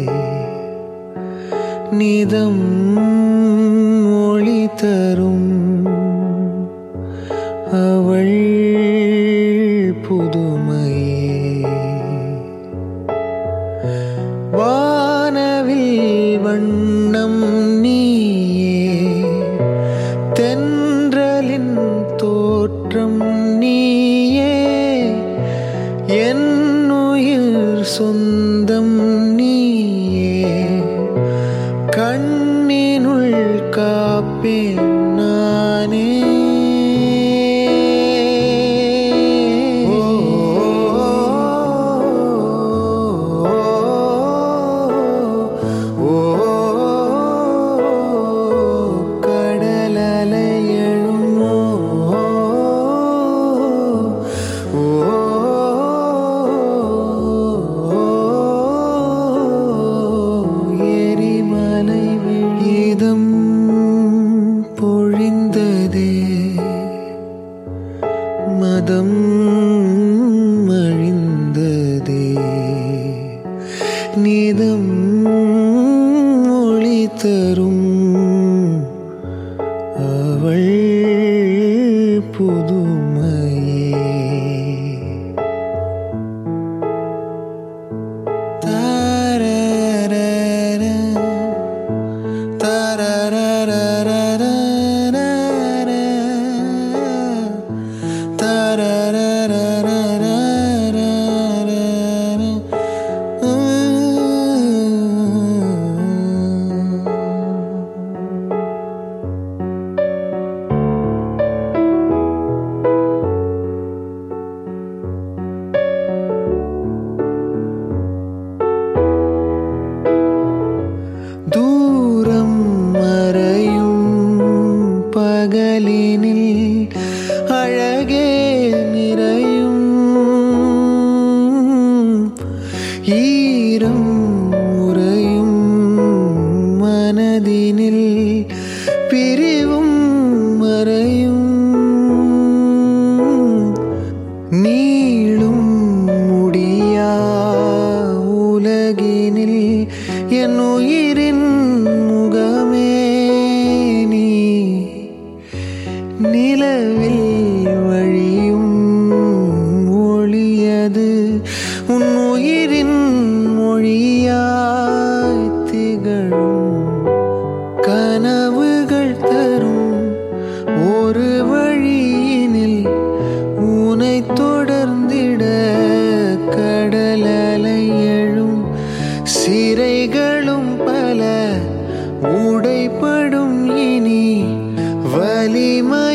நிதம் மொழி தரும் அவள் புதுமையே வானவில் வண்ணம் நீயே தென்றலின் தோற்றம் நீயே என்னுயிர் சொந்தம் நீயே கண்ணினுள் காப்பேன் நானே கடலலை எழுமோ எரிமலை விழிதம் பொழிந்ததே மதம் அழிந்ததே நிதம் ஒளி தரும் அவள் புதுமையே தாரரர, தாரரரரரரரர, தாரரரரரரரர. தூரம் மறையும் பகலினில் அழகே நிறையும் ஈரம் உறையும் மனதினில் பிரிவும் மறையும் நீளும் முடியா உலகினில் என் உயிரின் முகமே நீ நிலவில் வழியும் ஒளியது உன் உயிரின் மொழியாய் திகழும் கனவுகள் தரும் ஒரு வழியினில் உனை தொடர்ந்திட கடலலை எழும் சிறைகளும் பல உடைப்படும் இனி வலிமை